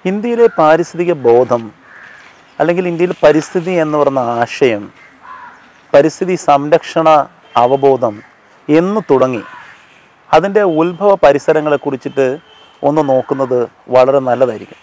ഇന്ത്യയിലെ പാരിസ്ഥിതിക ബോധം അല്ലെങ്കിൽ ഇന്ത്യയിൽ പരിസ്ഥിതി എന്ന് പറയുന്ന ആശയം പരിസ്ഥിതി സംരക്ഷണ അവബോധം എന്ന് തുടങ്ങി അതിൻ്റെ ഉത്ഭവ പരിസരങ്ങളെ കുറിച്ചിട്ട് ഒന്ന് നോക്കുന്നത് വളരെ നല്ലതായിരിക്കും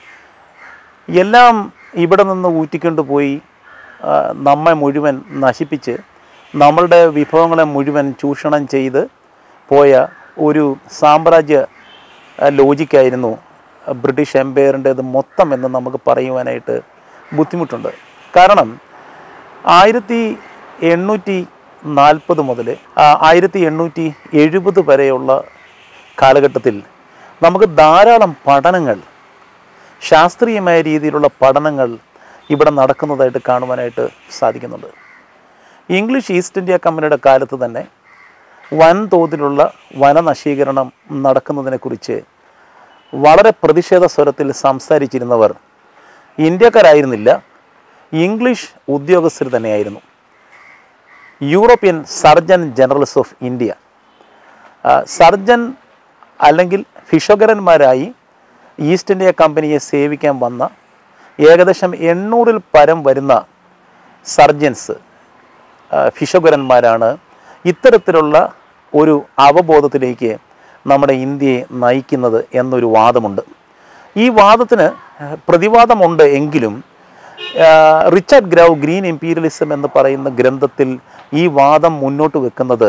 എല്ലാം ഇവിടെ നിന്ന് ഊറ്റിക്കൊണ്ടുപോയി ആ, നമ്മെ മുഴുവൻ നശിപ്പിച്ച് നമ്മളുടെ വിഭവങ്ങളെ മുഴുവൻ ചൂഷണം ചെയ്ത് പോയ ഒരു സാമ്രാജ്യ ആ, ലോജിക്കായിരുന്നു ബ്രിട്ടീഷ് എംപയറിൻ്റേത് മൊത്തം എന്ന് നമുക്ക് പറയുവാനായിട്ട് ബുദ്ധിമുട്ടുണ്ട് കാരണം ആയിരത്തി എണ്ണൂറ്റി നാൽപ്പത് മുതൽ ആയിരത്തി എണ്ണൂറ്റി എഴുപത് വരെയുള്ള കാലഘട്ടത്തിൽ നമുക്ക് ധാരാളം പഠനങ്ങൾ ശാസ്ത്രീയമായ രീതിയിലുള്ള പഠനങ്ങൾ ഇവിടെ നടക്കുന്നതായിട്ട് കാണുവാനായിട്ട് സാധിക്കുന്നുണ്ട് ഇംഗ്ലീഷ് ഈസ്റ്റ് ഇന്ത്യ കമ്പനിയുടെ കാലത്ത് തന്നെ വൻതോതിലുള്ള വനനശീകരണം നടക്കുന്നതിനെക്കുറിച്ച് വളരെ പ്രതിഷേധ സ്വരത്തിൽ സംസാരിച്ചിരുന്നവർ ഇന്ത്യക്കാരായിരുന്നില്ല ഇംഗ്ലീഷ് ഉദ്യോഗസ്ഥർ തന്നെയായിരുന്നു European surgeon generals of India ആ, സർജൻ അല്ലെങ്കിൽ ഫിഷോഗരന്മാരായി ഈസ്റ്റ് ഇന്ത്യ കമ്പനിയെ സേവിക്കാൻ വന്ന ഏകദേശം എണ്ണൂറിൽ പരം വരുന്ന സർജൻസ് ആ, ഫിഷോഗരന്മാരാണ് ഇത്തരത്തിലുള്ള ഒരു അവബോധത്തിലേക്ക് നമ്മുടെ ഇന്ത്യയെ നയിക്കുന്നത് എന്നൊരു വാദമുണ്ട് ഈ വാദത്തിന് പ്രതിവാദമുണ്ട് എങ്കിലും ആ, റിച്ചാർഡ് ഗ്രൗ ഗ്രീൻ ഇമ്പീരിയലിസം എന്ന് പറയുന്ന ഗ്രന്ഥത്തിൽ ഈ വാദം മുന്നോട്ട് വെക്കുന്നത്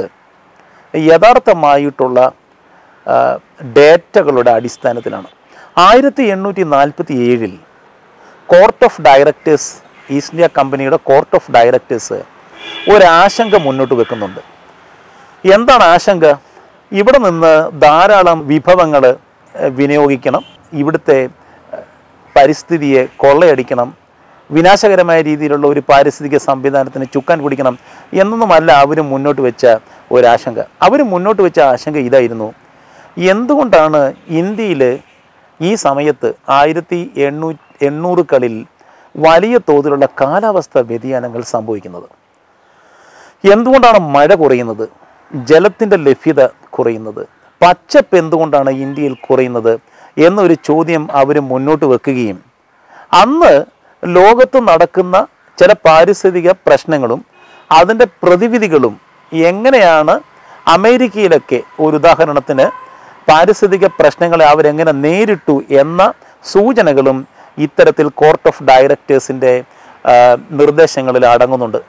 യഥാർത്ഥമായിട്ടുള്ള ആ, ഡേറ്റകളുടെ അടിസ്ഥാനത്തിലാണ് ആയിരത്തി എണ്ണൂറ്റി നാൽപ്പത്തി ഏഴിൽ court of directors East India കമ്പനിയുടെ കോർട്ട് ഓഫ് ഡയറക്ടേഴ്സ് ഒരാശങ്ക മുന്നോട്ട് വെക്കുന്നുണ്ട് എന്താണ് ആശങ്ക ഇവിടെ നിന്ന് ധാരാളം വിഭവങ്ങൾ വിനിയോഗിക്കണം ഇവിടുത്തെ ഏഹ്, പരിസ്ഥിതിയെ കൊള്ളയടിക്കണം വിനാശകരമായ രീതിയിലുള്ള ഒരു പാരിസ്ഥിതിക സംവിധാനത്തിന് ചുക്കാൻ പിടിക്കണം എന്നൊന്നുമല്ല അവർ മുന്നോട്ട് വെച്ച ഒരാശങ്ക അവർ മുന്നോട്ട് വെച്ച ആശങ്ക ഇതായിരുന്നു എന്തുകൊണ്ടാണ് ഇന്ത്യയിൽ ഈ സമയത്ത് ആയിരത്തി എണ്ണൂ എണ്ണൂറുകളിൽ വലിയ തോതിലുള്ള കാലാവസ്ഥ വ്യതിയാനങ്ങൾ സംഭവിക്കുന്നത് എന്തുകൊണ്ടാണ് മഴ കുറയുന്നത് ജലത്തിൻ്റെ ലഭ്യത കുറയുന്നത് പച്ചപ്പ് എന്തുകൊണ്ടാണ് ഇന്ത്യയിൽ കുറയുന്നത് എന്നൊരു ചോദ്യം അവർ മുന്നോട്ട് വെക്കുകയും അന്ന് ലോകത്ത് നടക്കുന്ന ചില പാരിസ്ഥിതിക പ്രശ്നങ്ങളും അതിൻ്റെ പ്രതിവിധികളും എങ്ങനെയാണ് അമേരിക്കയിലൊക്കെ ഒരു ഉദാഹരണത്തിന് പാരിസ്ഥിതിക പ്രശ്നങ്ങളെ അവരെങ്ങനെ നേരിട്ടു എന്ന സൂചനകളും ഇത്തരത്തിൽ കോർട്ട് ഓഫ് ഡയറക്ടേഴ്സിൻ്റെ നിർദ്ദേശങ്ങളിൽ അടങ്ങുന്നുണ്ട്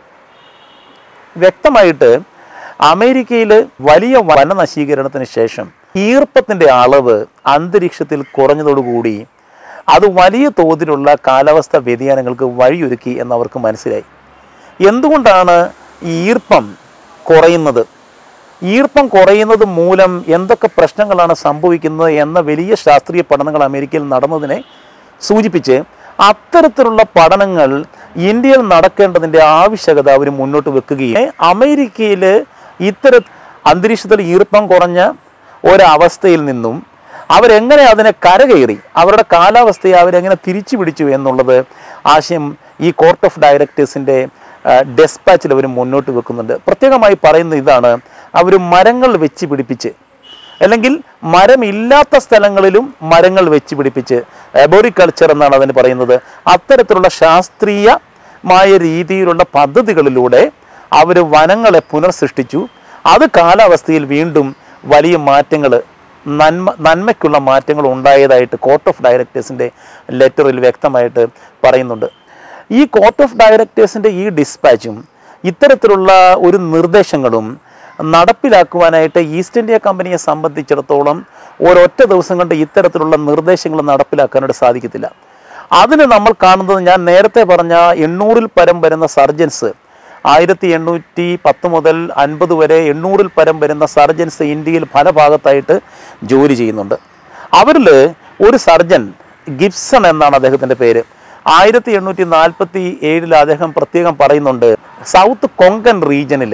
വ്യക്തമായിട്ട് അമേരിക്കയിൽ വലിയ വനനശീകരണത്തിന് ശേഷം ഈർപ്പത്തിൻ്റെ അളവ് അന്തരീക്ഷത്തിൽ കുറഞ്ഞതോടുകൂടി അത് വലിയ തോതിലുള്ള കാലാവസ്ഥ വ്യതിയാനങ്ങൾക്ക് വഴിയൊരുക്കി എന്നവർക്ക് മനസ്സിലായി എന്തുകൊണ്ടാണ് ഈ ഈർപ്പം കുറയുന്നത് ഈർപ്പം കുറയുന്നത് മൂലം എന്തൊക്കെ പ്രശ്നങ്ങളാണ് സംഭവിക്കുന്നത് എന്ന വലിയ ശാസ്ത്രീയ പഠനങ്ങൾ അമേരിക്കയിൽ നടന്നതിനെ സൂചിപ്പിച്ച് അത്തരത്തിലുള്ള പഠനങ്ങൾ ഇന്ത്യയിൽ നടക്കേണ്ടതിൻ്റെ ആവശ്യകത അവർ മുന്നോട്ട് വെക്കുകയും അമേരിക്കയിൽ ഇത്തര അന്തരീക്ഷത്തിൽ ഈർപ്പം കുറഞ്ഞ ഒരവസ്ഥയിൽ നിന്നും അവരെങ്ങനെ അതിനെ കരകയറി അവരുടെ കാലാവസ്ഥയെ അവരെങ്ങനെ തിരിച്ചു പിടിച്ചു എന്നുള്ളത് ആശയം ഈ കോർട്ട് ഓഫ് ഡയറക്ടേഴ്സിൻ്റെ ഡെസ്പാച്ചിൽ അവർ മുന്നോട്ട് വെക്കുന്നുണ്ട് പ്രത്യേകമായി പറയുന്ന ഇതാണ് അവർ മരങ്ങൾ വെച്ച് പിടിപ്പിച്ച് അല്ലെങ്കിൽ മരമില്ലാത്ത സ്ഥലങ്ങളിലും മരങ്ങൾ വെച്ച് പിടിപ്പിച്ച് എബോറിക്കൾച്ചർ എന്നാണ് അതിന് പറയുന്നത് അത്തരത്തിലുള്ള ശാസ്ത്രീയമായ രീതിയിലുള്ള പദ്ധതികളിലൂടെ അവർ വനങ്ങളെ പുനർസൃഷ്ടിച്ചു അത് കാലാവസ്ഥയിൽ വീണ്ടും വലിയ മാറ്റങ്ങൾ നന്മ നന്മയ്ക്കുള്ള മാറ്റങ്ങൾ ഉണ്ടായതായിട്ട് കോർട്ട് ഓഫ് ഡയറക്ടേഴ്സിൻ്റെ ലെറ്ററിൽ വ്യക്തമായിട്ട് പറയുന്നുണ്ട് ഈ കോർട്ട് ഓഫ് ഡയറക്ടേഴ്സിൻ്റെ ഈ ഡിസ്പാച്ചും ഇത്തരത്തിലുള്ള ഒരു നിർദ്ദേശങ്ങളും നടപ്പിലാക്കുവാനായിട്ട് ഈസ്റ്റ് ഇന്ത്യ കമ്പനിയെ സംബന്ധിച്ചിടത്തോളം ഒരൊറ്റ ദിവസം കൊണ്ട് ഇത്തരത്തിലുള്ള നിർദ്ദേശങ്ങൾ നടപ്പിലാക്കാനായിട്ട് സാധിക്കത്തില്ല അതിന് നമ്മൾ കാണുന്നത് ഞാൻ നേരത്തെ പറഞ്ഞ എണ്ണൂറിൽ പരം വരുന്ന സർജൻസ് ആയിരത്തി എണ്ണൂറ്റി പത്ത് മുതൽ അൻപത് വരെ എണ്ണൂറിൽ പരം വരുന്ന സർജൻസ് ഇന്ത്യയിൽ പല ഭാഗത്തായിട്ട് ജോലി ചെയ്യുന്നുണ്ട് അവരിൽ ഒരു സർജൻ ഗിബ്സൺ എന്നാണ് അദ്ദേഹത്തിൻ്റെ പേര് ആയിരത്തി എണ്ണൂറ്റി നാൽപ്പത്തി ഏഴിൽ അദ്ദേഹം പ്രത്യേകം പറയുന്നുണ്ട് സൗത്ത് കൊങ്കൺ റീജിയനിൽ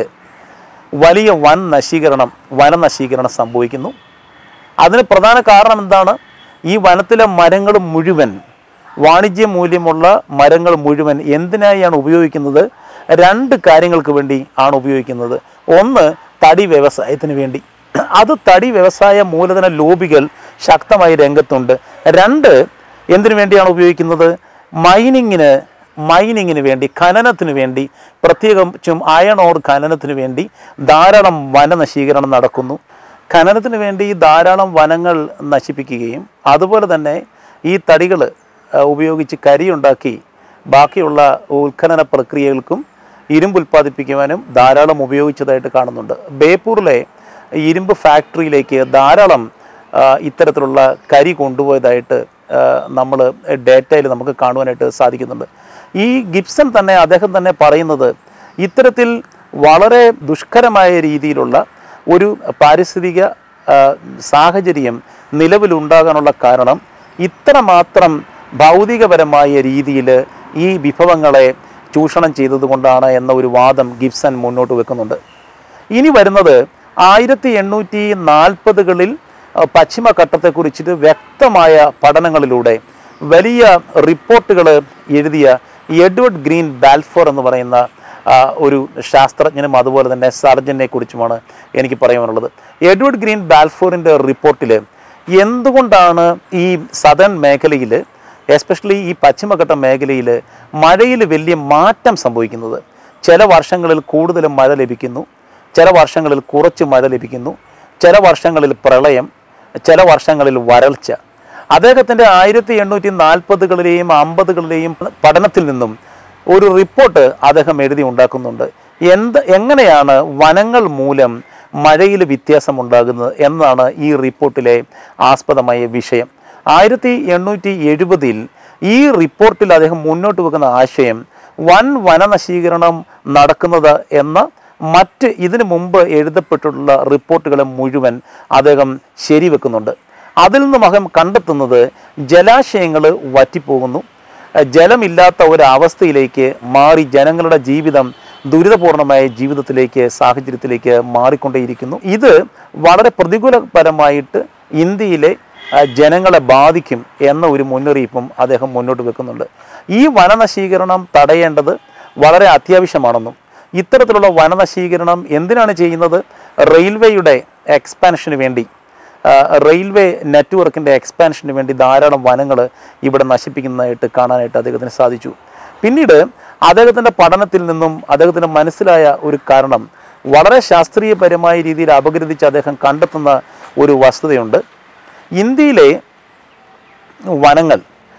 വലിയ വൻ നശീകരണം വനനശീകരണം സംഭവിക്കുന്നു അതിന് പ്രധാന കാരണം എന്താണ് ഈ വനത്തിലെ മരങ്ങൾ മുഴുവൻ വാണിജ്യ മൂല്യമുള്ള മരങ്ങൾ മുഴുവൻ എന്തിനായാണ് ഉപയോഗിക്കുന്നത് രണ്ട് കാര്യങ്ങൾക്ക് വേണ്ടി ആണ് ഉപയോഗിക്കുന്നത് ഒന്ന് തടി വ്യവസായത്തിന് വേണ്ടി അത് തടി വ്യവസായ മൂലധന ലോബികൾ ശക്തമായി രംഗത്തുണ്ട് രണ്ട് എന്തിനു വേണ്ടിയാണ് ഉപയോഗിക്കുന്നത് മൈനിങ്ങിന് മൈനിങ്ങിന് വേണ്ടി ഖനനത്തിന് വേണ്ടി പ്രത്യേകിച്ചും അയൺ ഓർ ഖനനത്തിന് വേണ്ടി ധാരാളം വനനശീകരണം നടക്കുന്നു ഖനനത്തിന് വേണ്ടി ധാരാളം വനങ്ങൾ നശിപ്പിക്കുകയും അതുപോലെ തന്നെ ഈ തടികൾ ഉപയോഗിച്ച് കരിയുണ്ടാക്കി ബാക്കിയുള്ള ഉത്ഖനന പ്രക്രിയകൾക്കും ഇരുമ്പ് ഉൽപ്പാദിപ്പിക്കുവാനും ധാരാളം ഉപയോഗിച്ചതായിട്ട് കാണുന്നുണ്ട് ബേപ്പൂരിലെ ഇരുമ്പ് ഫാക്ടറിയിലേക്ക് ധാരാളം ആ, ഇത്തരത്തിലുള്ള കരി കൊണ്ടുപോയതായിട്ട് നമ്മൾ ഡേറ്റയിൽ നമുക്ക് കാണുവാനായിട്ട് സാധിക്കുന്നുണ്ട് ഈ ഗിബ്സൺ തന്നെ അദ്ദേഹം തന്നെ പറയുന്നത് ഇത്തരത്തിൽ വളരെ ദുഷ്കരമായ രീതിയിലുള്ള ഒരു പാരിസ്ഥിതിക ആ, സാഹചര്യം നിലവിലുണ്ടാകാനുള്ള കാരണം ഇത്രമാത്രം ഭൗതികപരമായ രീതിയിൽ ഈ വിഭവങ്ങളെ ചൂഷണം ചെയ്തതുകൊണ്ടാണ് എന്ന ഒരു വാദം ഗിബ്സൺ മുന്നോട്ട് വെക്കുന്നുണ്ട് ഇനി വരുന്നത് ആയിരത്തി എണ്ണൂറ്റി നാൽപ്പതുകളിൽ പശ്ചിമഘട്ടത്തെക്കുറിച്ചിട്ട് വ്യക്തമായ പഠനങ്ങളിലൂടെ വലിയ റിപ്പോർട്ടുകൾ എഴുതിയ എഡ്വേർഡ് ഗ്രീൻ ബാൽഫോർ എന്ന് പറയുന്ന ആ, ഒരു ശാസ്ത്രജ്ഞനും അതുപോലെ തന്നെ സർജനെ കുറിച്ചുമാണ് എനിക്ക് പറയാനുള്ളത് എഡ്വേർഡ് ഗ്രീൻ ബാൽഫോറിൻ്റെ റിപ്പോർട്ടിൽ എന്തുകൊണ്ടാണ് ഈ സദൺ മേഖലയിൽ എസ്പെഷ്യലി ഈ പശ്ചിമഘട്ട മേഖലയിൽ മഴയിൽ വലിയ മാറ്റം സംഭവിക്കുന്നത് ചില വർഷങ്ങളിൽ കൂടുതൽ മഴ ലഭിക്കുന്നു ചില വർഷങ്ങളിൽ കുറച്ച് മഴ ലഭിക്കുന്നു ചില വർഷങ്ങളിൽ പ്രളയം ചില വർഷങ്ങളിൽ വരൾച്ച അദ്ദേഹത്തിൻ്റെ ആയിരത്തി എണ്ണൂറ്റി നാൽപ്പതുകളിലെയും അമ്പതുകളിലെയും പഠനത്തിൽ നിന്നും ഒരു റിപ്പോർട്ട് അദ്ദേഹം എഴുതി ഉണ്ടാക്കുന്നുണ്ട് എന്ത് എങ്ങനെയാണ് വനങ്ങൾ മൂലം മഴയിൽ വ്യത്യാസമുണ്ടാകുന്നത് എന്നാണ് ഈ റിപ്പോർട്ടിലെ ആസ്പദമായ വിഷയം ആയിരത്തി എണ്ണൂറ്റി എഴുപതിൽ ഈ റിപ്പോർട്ടിൽ അദ്ദേഹം മുന്നോട്ട് വെക്കുന്ന ആശയം വൻ വനനശീകരണം നടക്കുന്നത് എന്ന മറ്റ് ഇതിനു മുമ്പ് എഴുതപ്പെട്ടിട്ടുള്ള റിപ്പോർട്ടുകളെ മുഴുവൻ അദ്ദേഹം ശരിവെക്കുന്നുണ്ട് അതിൽ നിന്നും അദ്ദേഹം കണ്ടെത്തുന്നത് ജലാശയങ്ങൾ വറ്റിപ്പോകുന്നു അഹ് ജലമില്ലാത്ത ഒരവസ്ഥയിലേക്ക് മാറി ജനങ്ങളുടെ ജീവിതം ദുരിതപൂർണമായ ജീവിതത്തിലേക്ക് സാഹചര്യത്തിലേക്ക് മാറിക്കൊണ്ടേയിരിക്കുന്നു ഇത് വളരെ പ്രതികൂലപരമായിട്ട് ഇന്ത്യയിലെ അഹ് ജനങ്ങളെ ബാധിക്കും എന്ന ഒരു മുന്നറിയിപ്പും അദ്ദേഹം മുന്നോട്ട് വെക്കുന്നുണ്ട് ഈ വനനശീകരണം തടയേണ്ടത് വളരെ അത്യാവശ്യമാണെന്നും ഇത്തരത്തിലുള്ള വനനശീകരണം എന്തിനാണ് ചെയ്യുന്നത് റെയിൽവേയുടെ എക്സ്പാൻഷന് വേണ്ടി ആ, റെയിൽവേ നെറ്റ്വർക്കിൻ്റെ എക്സ്പാൻഷന് വേണ്ടി ധാരാളം വനങ്ങൾ ഇവിടെ നശിപ്പിക്കുന്നതായിട്ട് കാണാനായിട്ട് അദ്ദേഹത്തിന് സാധിച്ചു പിന്നീട് അദ്ദേഹത്തിൻ്റെ പഠനത്തിൽ നിന്നും അദ്ദേഹത്തിന് മനസ്സിലായ ഒരു കാരണം വളരെ ശാസ്ത്രീയപരമായ രീതിയിൽ അപഗ്രഥിച്ച് അദ്ദേഹം കണ്ടെത്തുന്ന ഒരു വസ്തുതയുണ്ട് ഇന്ത്യയിലെ വനങ്ങൾ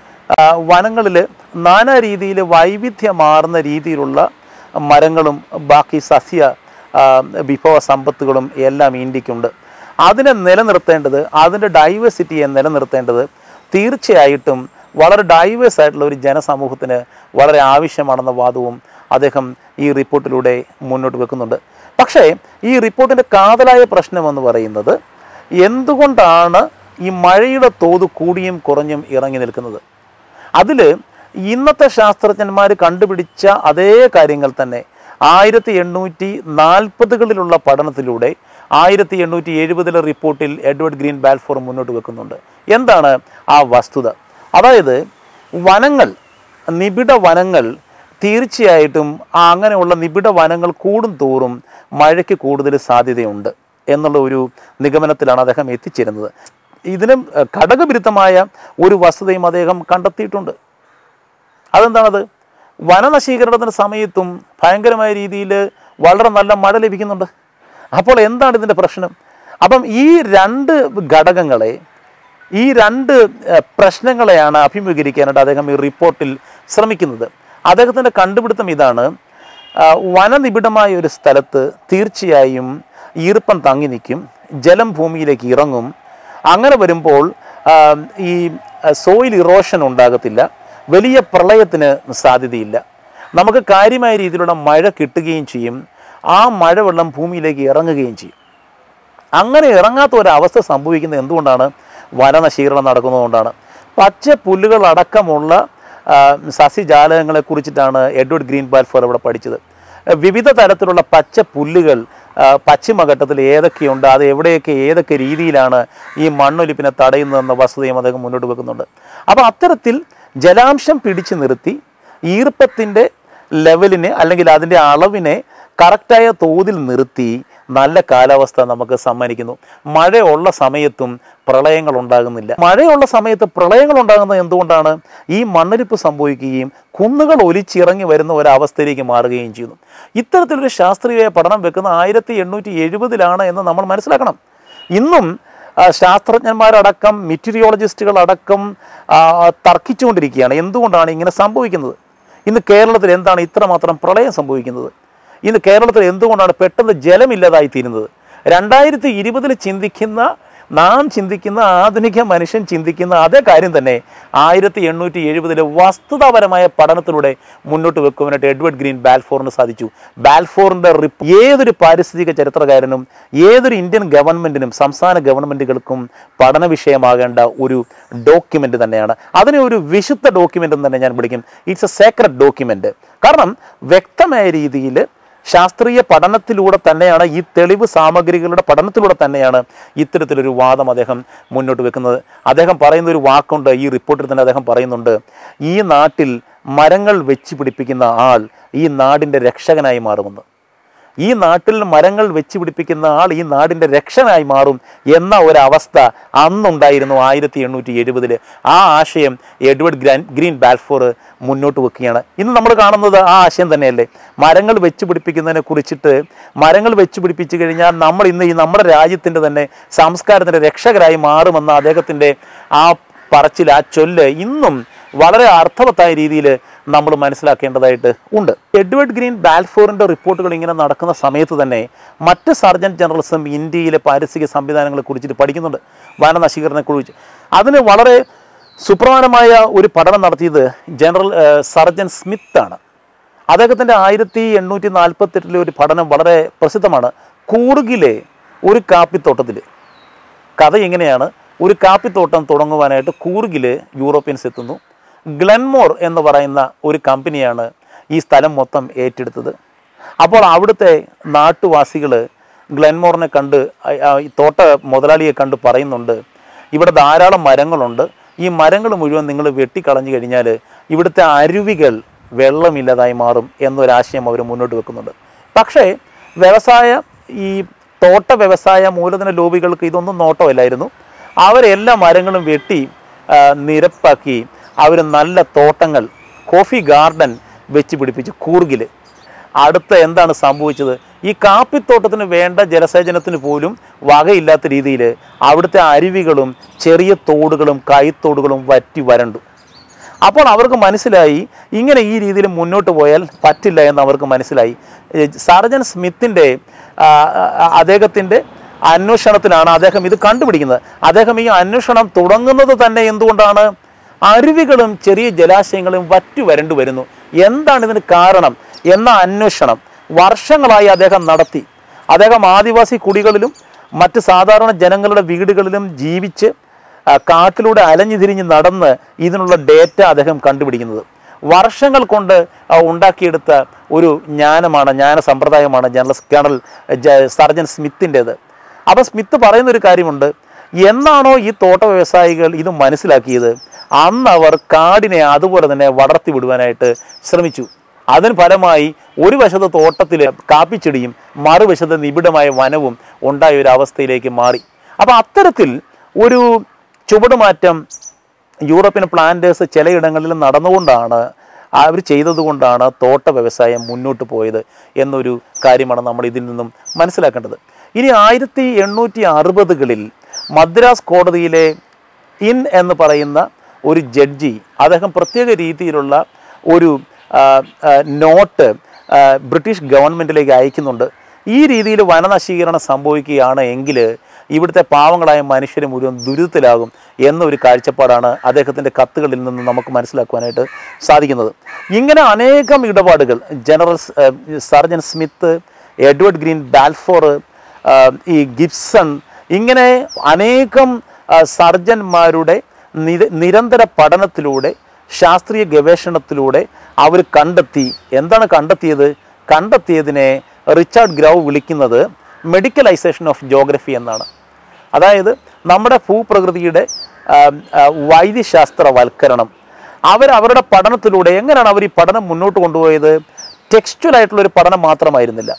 വനങ്ങളിൽ നാനാ രീതിയിൽ വൈവിധ്യമാർന്ന രീതിയിലുള്ള മരങ്ങളും ബാക്കി സസ്യ ആ, വിഭവ സമ്പത്തുകളും എല്ലാം ഇന്ത്യക്കുണ്ട് അതിനെ നിലനിർത്തേണ്ടത് അതിൻ്റെ ഡൈവേഴ്സിറ്റിയെ നിലനിർത്തേണ്ടത് തീർച്ചയായിട്ടും വളരെ ഡൈവേഴ്സ് ആയിട്ടുള്ള ഒരു ജനസമൂഹത്തിന് വളരെ ആവശ്യമാണെന്ന വാദവും അദ്ദേഹം ഈ റിപ്പോർട്ടിലൂടെ മുന്നോട്ട് വെക്കുന്നുണ്ട് പക്ഷേ ഈ റിപ്പോർട്ടിൻ്റെ കാതലായ പ്രശ്നമെന്ന് പറയുന്നത് എന്തുകൊണ്ടാണ് ഈ മഴയുടെ തോത് കൂടിയും കുറഞ്ഞും ഇറങ്ങി നിൽക്കുന്നത് അതിൽ ഇന്നത്തെ ശാസ്ത്രജ്ഞന്മാർ കണ്ടുപിടിച്ച അതേ കാര്യങ്ങൾ തന്നെ ആയിരത്തി എണ്ണൂറ്റി നാൽപ്പതുകളിലുള്ള പഠനത്തിലൂടെ ആയിരത്തി എണ്ണൂറ്റി എഴുപതിലെ റിപ്പോർട്ടിൽ എഡ്വേർഡ് ഗ്രീൻ ബാൽഫോർ മുന്നോട്ട് വെക്കുന്നുണ്ട് എന്താണ് ആ വസ്തുത അതായത് വനങ്ങൾ നിബിഡ വനങ്ങൾ തീർച്ചയായിട്ടും ആ അങ്ങനെയുള്ള നിബിഡ വനങ്ങൾ കൂടും തോറും മഴയ്ക്ക് കൂടുതൽ സാധ്യതയുണ്ട് എന്നുള്ള ഒരു നിഗമനത്തിലാണ് അദ്ദേഹം എത്തിച്ചേരുന്നത് ഇതിനും ഏഹ്, ഘടകവിരുദ്ധമായ ഒരു വസ്തുതയും അദ്ദേഹം കണ്ടെത്തിയിട്ടുണ്ട് അതെന്താണത് വനനശീകരണത്തിന് സമയത്തും ഭയങ്കരമായ രീതിയിൽ വളരെ നല്ല മഴ ലഭിക്കുന്നുണ്ട് അപ്പോൾ എന്താണ് ഇതിൻ്റെ പ്രശ്നം അപ്പം ഈ രണ്ട് ഘടകങ്ങളെ ഈ രണ്ട് ഏഹ്, പ്രശ്നങ്ങളെയാണ് അഭിമുഖീകരിക്കാനായിട്ട് അദ്ദേഹം ഈ റിപ്പോർട്ടിൽ ശ്രമിക്കുന്നത് അദ്ദേഹത്തിൻ്റെ കണ്ടുപിടുത്തം ഇതാണ് ആ, വനനിബിഡമായ ഒരു സ്ഥലത്ത് തീർച്ചയായും ഈർപ്പം തങ്ങി നിൽക്കും ജലം ഭൂമിയിലേക്ക് ഇറങ്ങും അങ്ങനെ വരുമ്പോൾ ആ, ഈ സോയിൽ ഇറോഷൻ ഉണ്ടാകത്തില്ല വലിയ പ്രളയത്തിന് സാധ്യതയില്ല നമുക്ക് കാര്യമായ രീതിയിലുള്ള മഴ കിട്ടുകയും ചെയ്യും ആ മഴവെള്ളം ഭൂമിയിലേക്ക് ഇറങ്ങുകയും ചെയ്യും അങ്ങനെ ഇറങ്ങാത്ത ഒരവസ്ഥ സംഭവിക്കുന്നത് എന്തുകൊണ്ടാണ് വനനശീകരണം നടക്കുന്നതുകൊണ്ടാണ് പച്ച പുല്ലുകളടക്കമുള്ള ആ, സസ്യജാലകങ്ങളെ കുറിച്ചിട്ടാണ് എഡ്വേർഡ് ഗ്രീൻ ബാൽഫോർ ഇവിടെ പഠിച്ചത് വിവിധ തരത്തിലുള്ള പച്ച പുല്ലുകൾ ആ, പശ്ചിമഘട്ടത്തിൽ ഏതൊക്കെയുണ്ട് അത് എവിടെയൊക്കെ ഏതൊക്കെ രീതിയിലാണ് ഈ മണ്ണൊലിപ്പിനെ തടയുന്നതെന്ന വസ്തുതയും അദ്ദേഹം മുന്നോട്ട് വെക്കുന്നുണ്ട് അപ്പോൾ അത്തരത്തിൽ ജലാംശം പിടിച്ചു നിർത്തി ഈർപ്പത്തിൻ്റെ ലെവലിനെ അല്ലെങ്കിൽ അതിൻ്റെ അളവിനെ കറക്റ്റായ തോതിൽ നിർത്തി നല്ല കാലാവസ്ഥ നമുക്ക് സമ്മാനിക്കുന്നു മഴയുള്ള സമയത്തും പ്രളയങ്ങൾ ഉണ്ടാകുന്നില്ല മഴയുള്ള സമയത്ത് പ്രളയങ്ങൾ ഉണ്ടാകുന്നത് എന്തുകൊണ്ടാണ് ഈ മണ്ണൊലിപ്പ് സംഭവിക്കുകയും കുന്നുകൾ ഒലിച്ചിറങ്ങി വരുന്ന ഒരവസ്ഥയിലേക്ക് മാറുകയും ചെയ്യുന്നു ഇത്തരത്തിലൊരു ശാസ്ത്രീയ പഠനം വെക്കുന്ന ആയിരത്തി എണ്ണൂറ്റി എഴുപതിലാണ് എന്ന് നമ്മൾ മനസ്സിലാക്കണം ഇന്നും ആ, ശാസ്ത്രജ്ഞന്മാരടക്കം മെറ്റീരിയോളജിസ്റ്റുകളടക്കം ആ, തർക്കിച്ചുകൊണ്ടിരിക്കുകയാണ് എന്തുകൊണ്ടാണ് ഇങ്ങനെ സംഭവിക്കുന്നത് ഇന്ന് കേരളത്തിൽ എന്താണ് ഇത്രമാത്രം പ്രളയം സംഭവിക്കുന്നത് ഇന്ന് കേരളത്തിൽ എന്തുകൊണ്ടാണ് പെട്ടെന്ന് ജലമില്ലാതായി തീരുന്നത് രണ്ടായിരത്തി ഇരുപതിൽ ചിന്തിക്കുന്ന നാം ചിന്തിക്കുന്ന ആധുനിക മനുഷ്യൻ ചിന്തിക്കുന്ന അതേ കാര്യം തന്നെ ആയിരത്തി എണ്ണൂറ്റി എഴുപതിലെ വസ്തുതാപരമായ പഠനത്തിലൂടെ മുന്നോട്ട് വെക്കുവാനായിട്ട് എഡ്വേർഡ് ഗ്രീൻ ബാൽഫോറിന് സാധിച്ചു ബാൽഫോറിൻ്റെ റിപ്പ് ഏതൊരു പാരിസ്ഥിതിക ചരിത്രകാരനും ഏതൊരു ഇന്ത്യൻ ഗവൺമെൻറ്റിനും സംസ്ഥാന ഗവൺമെൻറ്റുകൾക്കും പഠന വിഷയമാകേണ്ട ഒരു ഡോക്യുമെൻ്റ് തന്നെയാണ് അതിനെ ഒരു വിശുദ്ധ ഡോക്യുമെൻ്റ് എന്ന് തന്നെ ഞാൻ വിളിക്കും ഇറ്റ്സ് എ സേക്രഡ് ഡോക്യുമെൻ്റ് കാരണം വ്യക്തമായ രീതിയിൽ ശാസ്ത്രീയ പഠനത്തിലൂടെ തന്നെയാണ് ഈ തെളിവ് സാമഗ്രികളുടെ പഠനത്തിലൂടെ തന്നെയാണ് ഇത്തരത്തിലൊരു വാദം അദ്ദേഹം മുന്നോട്ട് വെക്കുന്നത് അദ്ദേഹം പറയുന്ന ഒരു വാക്കുണ്ട് ഈ റിപ്പോർട്ടിൽ തന്നെ അദ്ദേഹം പറയുന്നുണ്ട് ഈ നാട്ടിൽ മരങ്ങൾ വെച്ച് പിടിപ്പിക്കുന്ന ആൾ ഈ നാടിൻ്റെ രക്ഷകനായി മാറുമെന്ന് ഈ നാട്ടിൽ മരങ്ങൾ വെച്ച് പിടിപ്പിക്കുന്ന ആൾ ഈ നാടിൻ്റെ രക്ഷനായി മാറും എന്ന ഒരവസ്ഥ അന്നുണ്ടായിരുന്നു ആയിരത്തി എണ്ണൂറ്റി എഴുപതില് ആ ആശയം എഡ്വേർഡ് ഗ്രാൻ ഗ്രീൻ ബാൽഫോർ മുന്നോട്ട് വെക്കുകയാണ് ഇന്ന് നമ്മൾ കാണുന്നത് ആ ആശയം തന്നെയല്ലേ മരങ്ങൾ വെച്ച് പിടിപ്പിക്കുന്നതിനെ കുറിച്ചിട്ട് മരങ്ങൾ വെച്ച് പിടിപ്പിച്ചു കഴിഞ്ഞാൽ നമ്മൾ ഇന്ന് ഈ നമ്മുടെ രാജ്യത്തിൻ്റെ തന്നെ സംസ്കാരത്തിൻ്റെ രക്ഷകരായി മാറുമെന്ന അദ്ദേഹത്തിൻ്റെ ആ പറച്ചിൽ ആ ചൊല്ല് ഇന്നും വളരെ അർത്ഥവത്തായ രീതിയിൽ നമ്മൾ മനസ്സിലാക്കേണ്ടതായിട്ട് ഉണ്ട് എഡ്വേർഡ് ഗ്രീൻ ബാൽഫോറിൻ്റെ റിപ്പോർട്ടുകൾ ഇങ്ങനെ നടക്കുന്ന സമയത്ത് തന്നെ മറ്റ് സർജൻ ജനറൽസും ഇന്ത്യയിലെ പാരിസ്ഥിതിക സംവിധാനങ്ങളെ കുറിച്ചിട്ട് പഠിക്കുന്നുണ്ട് വനനശീകരണത്തെ കുറിച്ച് അതിന് വളരെ സുപ്രധാനമായ ഒരു പഠനം നടത്തിയത് ജനറൽ ഏഹ്, സർജൻ സ്മിത്ത് ആണ് അദ്ദേഹത്തിൻ്റെ ആയിരത്തി എണ്ണൂറ്റി നാൽപ്പത്തെട്ടിലെ ഒരു പഠനം വളരെ പ്രസിദ്ധമാണ് കൂർഗിലെ ഒരു കാപ്പിത്തോട്ടത്തിൽ കഥ എങ്ങനെയാണ് ഒരു കാപ്പിത്തോട്ടം തുടങ്ങുവാനായിട്ട് കൂർഗിൽ യൂറോപ്യൻസ് എത്തുന്നു ഗ്ലെൻമോർ എന്ന് പറയുന്ന ഒരു കമ്പനിയാണ് ഈ സ്ഥലം മൊത്തം ഏറ്റെടുത്തത് അപ്പോൾ അവിടുത്തെ നാട്ടുവാസികൾ ഗ്ലെൻമോറിനെ കണ്ട് ആ- ആ ഈ തോട്ട മുതലാളിയെ കണ്ട് പറയുന്നുണ്ട് ഇവിടെ ധാരാളം മരങ്ങളുണ്ട് ഈ മരങ്ങൾ മുഴുവൻ നിങ്ങൾ വെട്ടിക്കളഞ്ഞു കഴിഞ്ഞാൽ ഇവിടുത്തെ അരുവികൾ വെള്ളമില്ലാതായി മാറും എന്നൊരാശയം അവർ മുന്നോട്ട് വെക്കുന്നുണ്ട് പക്ഷേ വ്യവസായ ഈ തോട്ട വ്യവസായ മൂലധന ലോബികൾക്ക് ഇതൊന്നും നോട്ടമില്ലായിരുന്നു അവരെല്ലാ മരങ്ങളും വെട്ടി ആ, നിരപ്പാക്കി അവർ നല്ല തോട്ടങ്ങൾ കോഫി ഗാർഡൻ വെച്ച് പിടിപ്പിച്ച് കൂർഗിൽ അടുത്ത എന്താണ് സംഭവിച്ചത് ഈ കാപ്പിത്തോട്ടത്തിന് വേണ്ട ജലസേചനത്തിന് പോലും വകയില്ലാത്ത രീതിയിൽ അവിടുത്തെ അരുവികളും ചെറിയ തോടുകളും കൈത്തോടുകളും വറ്റി വരണ്ടു അപ്പോൾ അവർക്ക് മനസ്സിലായി ഇങ്ങനെ ഈ രീതിയിൽ മുന്നോട്ട് പോയാൽ പറ്റില്ല എന്ന് അവർക്ക് മനസ്സിലായി ഏ, സർജൻ സ്മിത്തിൻ്റെ ആ, ആ, അദ്ദേഹത്തിൻ്റെ അന്വേഷണത്തിലാണ് അദ്ദേഹം ഇത് കണ്ടുപിടിക്കുന്നത് അദ്ദേഹം ഈ അന്വേഷണം തുടങ്ങുന്നത് തന്നെ എന്തുകൊണ്ടാണ് അരുവികളും ചെറിയ ജലാശയങ്ങളും വറ്റി വരണ്ടു വരുന്നു എന്താണ് ഇതിന് കാരണം എന്ന അന്വേഷണം വർഷങ്ങളായി അദ്ദേഹം നടത്തി അദ്ദേഹം ആദിവാസി കുടികളിലും മറ്റ് സാധാരണ ജനങ്ങളുടെ വീടുകളിലും ജീവിച്ച് ആ, കാട്ടിലൂടെ അലഞ്ഞു തിരിഞ്ഞ് നടന്ന് ഇതിനുള്ള ഡേറ്റ അദ്ദേഹം കണ്ടുപിടിക്കുന്നത് വർഷങ്ങൾ കൊണ്ട് ആ, ഉണ്ടാക്കിയെടുത്ത ഒരു ജ്ഞാനമാണ് ജ്ഞാന സമ്പ്രദായമാണ് ജനറൽ കേണൽ ജ- സർജൻ സ്മിത്തിൻ്റെത് അപ്പോൾ സ്മിത്ത് പറയുന്ന ഒരു കാര്യമുണ്ട് എന്നാണോ ഈ തോട്ട വ്യവസായികൾ ഇത് മനസ്സിലാക്കിയത് അന്ന് അവർ കാടിനെ അതുപോലെ തന്നെ വളർത്തി വിടുവാനായിട്ട് ശ്രമിച്ചു അതിന് ഫലമായി ഒരു വശത്ത് തോട്ടത്തിൽ കാപ്പിച്ചെടിയും മറുവശത്ത് നിബിഡമായ വനവും ഉണ്ടായ ഒരു അവസ്ഥയിലേക്ക് മാറി അപ്പോൾ അത്തരത്തിൽ ഒരു ചുവടുമാറ്റം യൂറോപ്യൻ പ്ലാന്റേഴ്സ് ചിലയിടങ്ങളിൽ നടന്നുകൊണ്ടാണ് അവർ ചെയ്തതുകൊണ്ടാണ് തോട്ട വ്യവസായം മുന്നോട്ട് പോയത് എന്നൊരു കാര്യമാണ് നമ്മൾ ഇതിൽ നിന്നും മനസ്സിലാക്കേണ്ടത് ഇനി ആയിരത്തി എണ്ണൂറ്റി അറുപതുകളിൽ മദ്രാസ് കോടതിയിലെ ഇൻ എന്ന് പറയുന്ന ഒരു ജഡ്ജി അദ്ദേഹം പ്രത്യേക രീതിയിലുള്ള ഒരു ആ, ആ, നോട്ട് ആ, ബ്രിട്ടീഷ് ഗവൺമെൻറ്റിലേക്ക് അയക്കുന്നുണ്ട് ഈ രീതിയിൽ വനനശീകരണം സംഭവിക്കുകയാണ് എങ്കിൽ ഇവിടുത്തെ പാവങ്ങളായ മനുഷ്യർ മുഴുവൻ ദുരിതത്തിലാകും എന്നൊരു കാഴ്ചപ്പാടാണ് അദ്ദേഹത്തിൻ്റെ കത്തുകളിൽ നിന്ന് നമുക്ക് മനസ്സിലാക്കുവാനായിട്ട് സാധിക്കുന്നത് ഇങ്ങനെ അനേകം ഇടപാടുകൾ ജനറൽ സ്- ഏഹ് surgeon Smith Edward Green Balfour ആഹ് ഈ ഗിബ്സൺ ഇങ്ങനെ അനേകം ആഹ് സർജന്മാരുടെ നിര- നിരന്തര പഠനത്തിലൂടെ ശാസ്ത്രീയ ഗവേഷണത്തിലൂടെ അവർ കണ്ടെത്തി എന്താണ് കണ്ടെത്തിയത് കണ്ടെത്തിയതിനെ റിച്ചാർഡ് ഗ്രൗ വിളിക്കുന്നത് മെഡിക്കലൈസേഷൻ ഓഫ് ജോഗ്രഫി എന്നാണ് അതായത് നമ്മുടെ ഭൂപ്രകൃതിയുടെ ആം, ആ, വൈദ്യശാസ്ത്രവൽക്കരണം അവർ അവരുടെ പഠനത്തിലൂടെ എങ്ങനെയാണ് അവർ ഈ പഠനം മുന്നോട്ട് കൊണ്ടുപോയത് ടെക്സ്ച്വൽ ആയിട്ടുള്ള ഒരു പഠനം മാത്രമായിരുന്നില്ല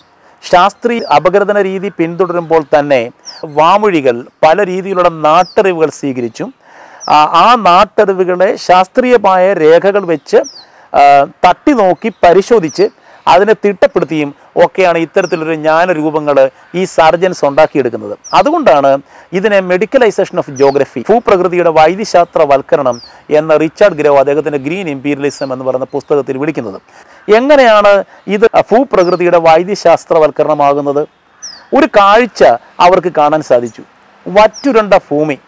ശാസ്ത്രീയ അപഗ്രഥന രീതി പിന്തുടരുമ്പോൾ തന്നെ വാമൊഴികൾ പല രീതിയിലുള്ള നാട്ടറിവുകൾ സ്വീകരിച്ചും ആ ആ നാട്ടറിവുകളെ ശാസ്ത്രീയമായ രേഖകൾ വെച്ച് ആ, തട്ടി നോക്കി പരിശോധിച്ച് അതിനെ തിട്ടപ്പെടുത്തിയും ഒക്കെയാണ് ഇത്തരത്തിലൊരു ജ്ഞാനരൂപങ്ങൾ ഈ സർജൻസ് ഉണ്ടാക്കിയെടുക്കുന്നത് അതുകൊണ്ടാണ് ഇതിനെ മെഡിക്കലൈസേഷൻ ഓഫ് ജോഗ്രഫി ഭൂപ്രകൃതിയുടെ വൈദ്യശാസ്ത്രവൽക്കരണം എന്ന റിച്ചാർഡ് ഗ്രോ അദ്ദേഹത്തിൻ്റെ ഗ്രീൻ ഇമ്പീരിയലിസം എന്ന് പറയുന്ന പുസ്തകത്തിൽ വിളിക്കുന്നത് എങ്ങനെയാണ് ഇത് ഭൂപ്രകൃതിയുടെ വൈദ്യശാസ്ത്രവൽക്കരണമാകുന്നത് ഒരു കാഴ്ച അവർക്ക് കാണാൻ സാധിച്ചു വറ്റുരണ്ട ഭൂമി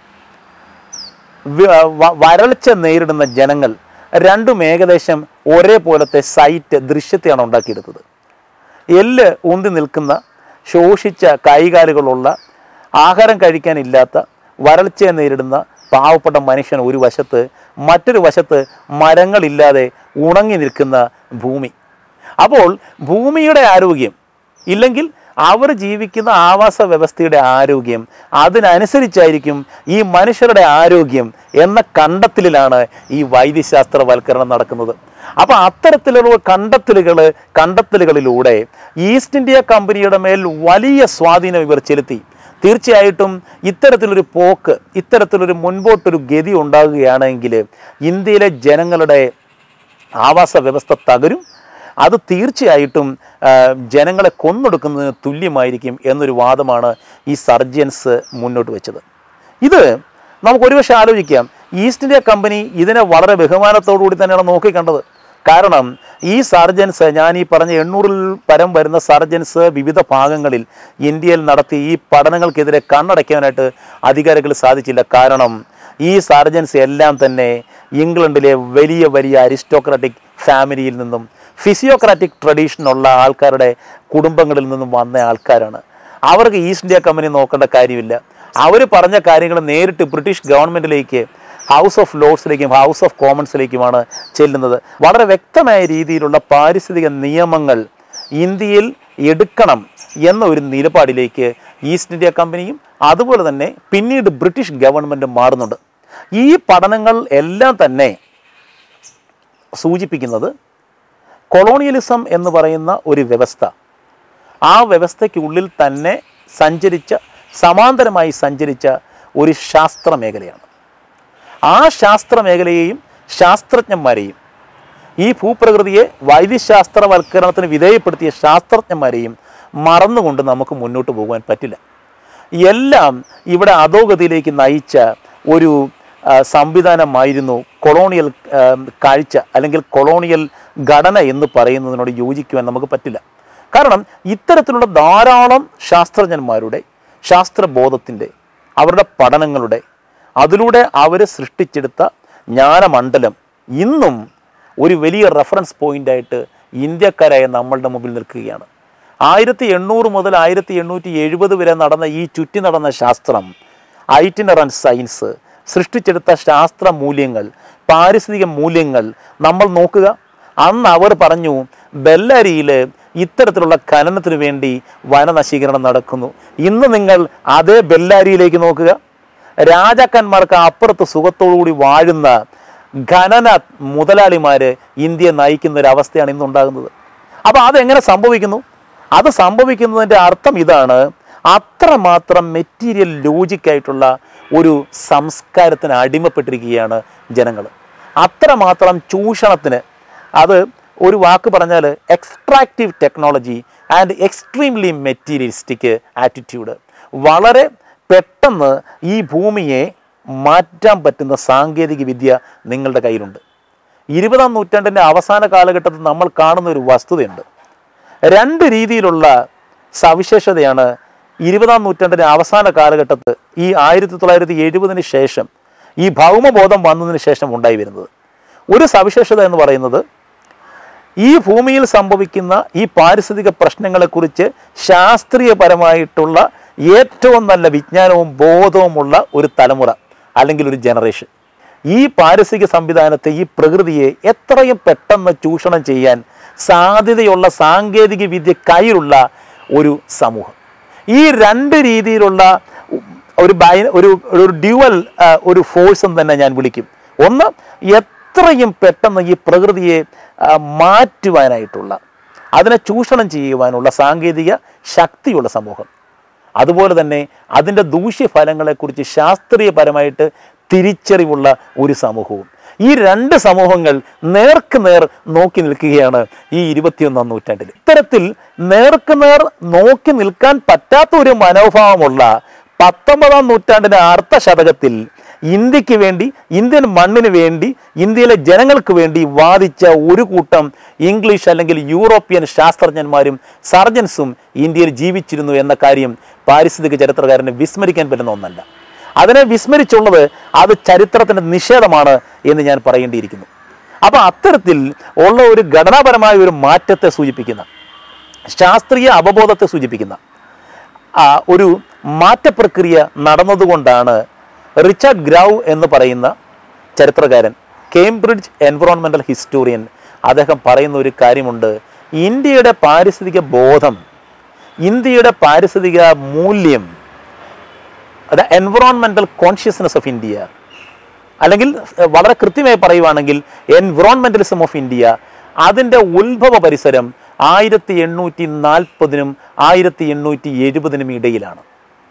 വ- വ- വരൾച്ച നേരിടുന്ന ജനങ്ങൾ രണ്ടും ഏകദേശം ഒരേപോലത്തെ സൈറ്റ് ദൃശ്യത്തെയാണ് ഉണ്ടാക്കിയെടുത്തത് എല്ല് ഉന്തി നിൽക്കുന്ന ശോഷിച്ച കൈകാലുകളുള്ള ആഹാരം കഴിക്കാനില്ലാത്ത വരൾച്ചയെ നേരിടുന്ന പാവപ്പെട്ട മനുഷ്യൻ ഒരു വശത്ത് മറ്റൊരു വശത്ത് മരങ്ങളില്ലാതെ ഉണങ്ങി നിൽക്കുന്ന ഭൂമി അപ്പോൾ ഭൂമിയുടെ ആരോഗ്യം ഇല്ലെങ്കിൽ അവർ ജീവിക്കുന്ന ആവാസ വ്യവസ്ഥയുടെ ആരോഗ്യം അതിനനുസരിച്ചായിരിക്കും ഈ മനുഷ്യരുടെ ആരോഗ്യം എന്ന കണ്ടെത്തലിലാണ് ഈ വൈദ്യശാസ്ത്രവൽക്കരണം നടക്കുന്നത് അപ്പോൾ അത്തരത്തിലുള്ള കണ്ടെത്തലുകൾ കണ്ടെത്തലുകളിലൂടെ ഈസ്റ്റ് ഇന്ത്യ കമ്പനിയുടെ മേൽ വലിയ സ്വാധീനം ഇവർ ചെലുത്തി തീർച്ചയായിട്ടും ഇത്തരത്തിലൊരു പോക്ക് ഇത്തരത്തിലൊരു മുൻപോട്ടൊരു ഗതി ഉണ്ടാകുകയാണെങ്കിൽ ഇന്ത്യയിലെ ജനങ്ങളുടെ ആവാസ വ്യവസ്ഥ തകരും അത് തീർച്ചയായിട്ടും ആ, ജനങ്ങളെ കൊന്നൊടുക്കുന്നതിന് തുല്യമായിരിക്കും എന്നൊരു വാദമാണ് ഈ സർജൻസ് മുന്നോട്ട് വെച്ചത് ഇത് നമുക്ക് ഒരുപക്ഷെ ആലോചിക്കാം ഈസ്റ്റ് ഇന്ത്യ കമ്പനി ഇതിനെ വളരെ ബഹുമാനത്തോടു കൂടി തന്നെയാണ് നോക്കിക്കണ്ടത് കാരണം ഈ സർജൻസ് ഞാൻ ഈ പറഞ്ഞ എണ്ണൂറിൽ പരം വരുന്ന സർജൻസ് വിവിധ ഭാഗങ്ങളിൽ ഇന്ത്യയിൽ നടത്തി ഈ പഠനങ്ങൾക്കെതിരെ കണ്ണടയ്ക്കാനായിട്ട് അധികാരികൾ സാധിച്ചില്ല കാരണം ഈ സർജൻസ് എല്ലാം തന്നെ ഇംഗ്ലണ്ടിലെ വലിയ വലിയ അരിസ്റ്റോക്രാറ്റിക് ഫാമിലിയിൽ നിന്നും ഫിസിയോക്രാറ്റിക് ട്രഡീഷനുള്ള ആൾക്കാരുടെ കുടുംബങ്ങളിൽ നിന്നും വന്ന ആൾക്കാരാണ് അവർക്ക് ഈസ്റ്റ് ഇന്ത്യ കമ്പനി നോക്കേണ്ട കാര്യമില്ല അവർ പറഞ്ഞ കാര്യങ്ങൾ നേരിട്ട് ബ്രിട്ടീഷ് ഗവൺമെൻറ്റിലേക്ക് ഹൗസ് ഓഫ് ലോർഡ്സിലേക്കും ഹൗസ് ഓഫ് കോമൺസിലേക്കുമാണ് ചെല്ലുന്നത് വളരെ വ്യക്തമായ രീതിയിലുള്ള പാരിസ്ഥിതിക നിയമങ്ങൾ ഇന്ത്യയിൽ എടുക്കണം എന്ന ഒരു നിലപാടിലേക്ക് ഈസ്റ്റ് ഇന്ത്യ കമ്പനിയും അതുപോലെ തന്നെ പിന്നീട് ബ്രിട്ടീഷ് ഗവൺമെൻറ്റും മാറുന്നുണ്ട് ഈ പഠനങ്ങൾ എല്ലാം തന്നെ സൂചിപ്പിക്കുന്നത് കൊളോണിയലിസം എന്ന് പറയുന്ന ഒരു വ്യവസ്ഥ ആ വ്യവസ്ഥയ്ക്കുള്ളിൽ തന്നെ സഞ്ചരിച്ച സമാന്തരമായി സഞ്ചരിച്ച ഒരു ശാസ്ത്ര മേഖലയാണ് ആ ശാസ്ത്ര മേഖലയെയും ശാസ്ത്രജ്ഞന്മാരെയും ഈ ഭൂപ്രകൃതിയെ വൈദ്യശാസ്ത്രവൽക്കരണത്തിന് വിധേയപ്പെടുത്തിയ ശാസ്ത്രജ്ഞന്മാരെയും മറന്നുകൊണ്ട് നമുക്ക് മുന്നോട്ട് പോകാൻ പറ്റില്ല എല്ലാം ഇവിടെ അധോഗതിയിലേക്ക് നയിച്ച ഒരു ആ, സംവിധാനമായിരുന്നു കൊളോണിയൽ ആ, കാഴ്ച അല്ലെങ്കിൽ കൊളോണിയൽ ഘടന എന്ന് പറയുന്നതിനോട് യോജിക്കുവാൻ നമുക്ക് പറ്റില്ല കാരണം ഇത്തരത്തിലുള്ള ധാരാളം ശാസ്ത്രജ്ഞന്മാരുടെ ശാസ്ത്രബോധത്തിൻ്റെ അവരുടെ പഠനങ്ങളുടെ അതിലൂടെ അവർ സൃഷ്ടിച്ചെടുത്ത ജ്ഞാനമണ്ഡലം ഇന്നും ഒരു വലിയ റെഫറൻസ് പോയിൻ്റായിട്ട് ഇന്ത്യക്കാരായ നമ്മളുടെ മുമ്പിൽ നിൽക്കുകയാണ് ആയിരത്തി എണ്ണൂറ് മുതൽ ആയിരത്തി എണ്ണൂറ്റി എഴുപത് വരെ നടന്ന ഈ ചുറ്റി നടന്ന ശാസ്ത്രം ഐറ്റിനറൻ സയൻസ് സൃഷ്ടിച്ചെടുത്ത ശാസ്ത്ര മൂല്യങ്ങൾ പാരിസ്ഥിതിക മൂല്യങ്ങൾ നമ്മൾ നോക്കുക അന്ന് അവർ പറഞ്ഞു ബെല്ലാരിയിൽ ഇത്തരത്തിലുള്ള ഖനനത്തിന് വേണ്ടി വനനശീകരണം നടക്കുന്നു ഇന്ന് നിങ്ങൾ അതേ ബെല്ലാരിയിലേക്ക് നോക്കുക രാജാക്കന്മാർക്ക് അപ്പുറത്ത് സുഖത്തോടുകൂടി വാഴുന്ന ഖനന മുതലാളിമാര് ഇന്ത്യയെ നയിക്കുന്ന ഒരു അവസ്ഥയാണ് ഇന്നുണ്ടാകുന്നത് അപ്പോൾ അതെങ്ങനെ സംഭവിക്കുന്നു അത് സംഭവിക്കുന്നതിൻ്റെ അർത്ഥം ഇതാണ് അത്രമാത്രം മെറ്റീരിയൽ ലോജിക്കായിട്ടുള്ള ഒരു സംസ്കാരത്തിന് അടിമപ്പെട്ടിരിക്കുകയാണ് ജനങ്ങൾ അത്രമാത്രം ചൂഷണത്തിന് അത് ഒരു വാക്ക് പറഞ്ഞാൽ extractive technology and extremely materialistic attitude വളരെ പെട്ടെന്ന് ഈ ഭൂമിയെ മാറ്റാൻ പറ്റുന്ന സാങ്കേതിക വിദ്യ നിങ്ങളുടെ കയ്യിലുണ്ട് ഇരുപതാം നൂറ്റാണ്ടിൻ്റെ അവസാന കാലഘട്ടത്തിൽ നമ്മൾ കാണുന്ന ഒരു വസ്തുതയുണ്ട് രണ്ട് രീതിയിലുള്ള സവിശേഷതയാണ് ഇരുപതാം നൂറ്റാണ്ടിൻ്റെ അവസാന കാലഘട്ടത്ത് ഈ ആയിരത്തി തൊള്ളായിരത്തി എഴുപതിന് ശേഷം ഈ ഭൗമബോധം വന്നതിന് ശേഷം ഉണ്ടായി വരുന്നത് ഒരു സവിശേഷത എന്ന് പറയുന്നത് ഈ ഭൂമിയിൽ സംഭവിക്കുന്ന ഈ പാരിസ്ഥിതിക പ്രശ്നങ്ങളെക്കുറിച്ച് ശാസ്ത്രീയപരമായിട്ടുള്ള ഏറ്റവും നല്ല വിജ്ഞാനവും ബോധവുമുള്ള ഒരു തലമുറ അല്ലെങ്കിൽ ഒരു ജനറേഷൻ ഈ പാരിസ്ഥിതിക സംവിധാനത്തെ ഈ പ്രകൃതിയെ എത്രയും പെട്ടെന്ന് ചൂഷണം ചെയ്യാൻ സാധ്യതയുള്ള സാങ്കേതിക വിദ്യ കയ്യിലുള്ള ഒരു സമൂഹം ഈ രണ്ട് രീതിയിലുള്ള ഒരു ബൈ ഒരു ഒരു ഡ്യുവൽ ഒരു ഫോഴ്സ് എന്ന് തന്നെ ഞാൻ വിളിക്കും ഒന്ന് എത്രയും പെട്ടെന്ന് ഈ പ്രകൃതിയെ ആ, മാറ്റുവാനായിട്ടുള്ള അതിനെ ചൂഷണം ചെയ്യുവാനുള്ള സാങ്കേതിക ശക്തിയുള്ള സമൂഹം അതുപോലെ തന്നെ അതിൻ്റെ ദൂഷ്യഫലങ്ങളെക്കുറിച്ച് ശാസ്ത്രീയപരമായിട്ട് തിരിച്ചറിവുള്ള ഒരു സമൂഹവും ഈ രണ്ട് സമൂഹങ്ങൾ നേർക്ക് നേർ നോക്കി നിൽക്കുകയാണ് ഈ ഇരുപത്തിയൊന്നാം നൂറ്റാണ്ടിൽ ഇത്തരത്തിൽ നേർക്ക് നേർ നോക്കി നിൽക്കാൻ പറ്റാത്ത ഒരു മനോഭാവമുള്ള പത്തൊമ്പതാം നൂറ്റാണ്ടിന്റെ അർദ്ധ ശതകത്തിൽ ഇന്ത്യക്ക് വേണ്ടി ഇന്ത്യൻ മണ്ണിന് വേണ്ടി ഇന്ത്യയിലെ ജനങ്ങൾക്ക് വേണ്ടി വാദിച്ച ഒരു കൂട്ടം ഇംഗ്ലീഷ് അല്ലെങ്കിൽ യൂറോപ്യൻ ശാസ്ത്രജ്ഞന്മാരും സർജൻസും ഇന്ത്യയിൽ ജീവിച്ചിരുന്നു എന്ന കാര്യം പാരിസ്ഥിതിക ചരിത്രകാരന് വിസ്മരിക്കാൻ പറ്റുന്ന ഒന്നല്ല അതിനെ വിസ്മരിച്ചുള്ളത് അത് ചരിത്രത്തിന്റെ നിഷേധമാണ് എന്ന് ഞാൻ പറയേണ്ടിയിരിക്കുന്നു അപ്പോൾ അത്തരത്തിൽ ഉള്ള ഒരു ഘടനാപരമായ ഒരു മാറ്റത്തെ സൂചിപ്പിക്കുന്ന ശാസ്ത്രീയ അവബോധത്തെ സൂചിപ്പിക്കുന്ന ആ ഒരു മാറ്റപ്രക്രിയ നടന്നതുകൊണ്ടാണ് റിച്ചാർഡ് ഗ്രൗ എന്ന് പറയുന്ന ചരിത്രകാരൻ കേംബ്രിഡ്ജ് എൻവറോൺമെന്റൽ ഹിസ്റ്റോറിയൻ അദ്ദേഹം പറയുന്ന ഒരു കാര്യമുണ്ട് ഇന്ത്യയുടെ പാരിസ്ഥിതിക ബോധം ഇന്ത്യയുടെ പാരിസ്ഥിതിക മൂല്യം അത് എൻവറോൺമെന്റൽ കോൺഷ്യസ്നെസ് ഓഫ് ഇന്ത്യ അല്ലെങ്കിൽ എഹ്, വളരെ കൃത്യമായി പറയുവാണെങ്കിൽ എൻവറോൺമെന്റലിസം ഓഫ് ഇന്ത്യ അതിൻ്റെ ഉത്ഭവ പരിസരം ആയിരത്തി എണ്ണൂറ്റി നാൽപ്പതിനും ആയിരത്തി എണ്ണൂറ്റി എഴുപതിനും ഇടയിലാണ്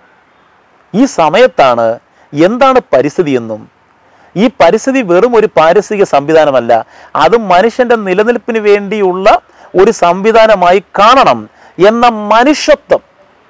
ഈ സമയത്താണ് എന്താണ് പരിസ്ഥിതി എന്നും ഈ പരിസ്ഥിതി വെറും ഒരു പാരിസ്ഥിതിക സംവിധാനമല്ല അത് മനുഷ്യന്റെ നിലനിൽപ്പിന് വേണ്ടിയുള്ള ഒരു സംവിധാനമായി കാണണം എന്ന മനുഷ്യത്വം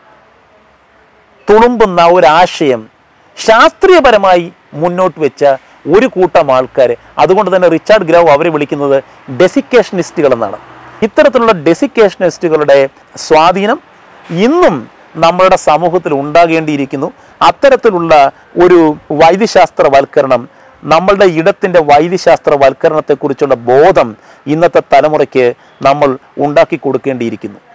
തുളുമ്പുന്ന ഒരാശയം ശാസ്ത്രീയപരമായി മുന്നോട്ട് വെച്ച ഒരു കൂട്ടം ആൾക്കാർ അതുകൊണ്ട് തന്നെ റിച്ചാർഡ് ഗ്രൗ അവരെ വിളിക്കുന്നത് ഡെസിക്കേഷനിസ്റ്റുകൾ എന്നാണ് ഇത്തരത്തിലുള്ള ഡെസിക്കേഷനിസ്റ്റുകളുടെ സ്വാധീനം ഇന്നും നമ്മളുടെ സമൂഹത്തിൽ ഉണ്ടാകേണ്ടിയിരിക്കുന്നു അത്തരത്തിലുള്ള ഒരു വൈദ്യശാസ്ത്രവൽക്കരണം നമ്മളുടെ ഇടത്തിൻ്റെ വൈദ്യശാസ്ത്രവൽക്കരണത്തെക്കുറിച്ചുള്ള ബോധം ഇന്നത്തെ തലമുറയ്ക്ക് നമ്മൾ ഉണ്ടാക്കി കൊടുക്കേണ്ടിയിരിക്കുന്നു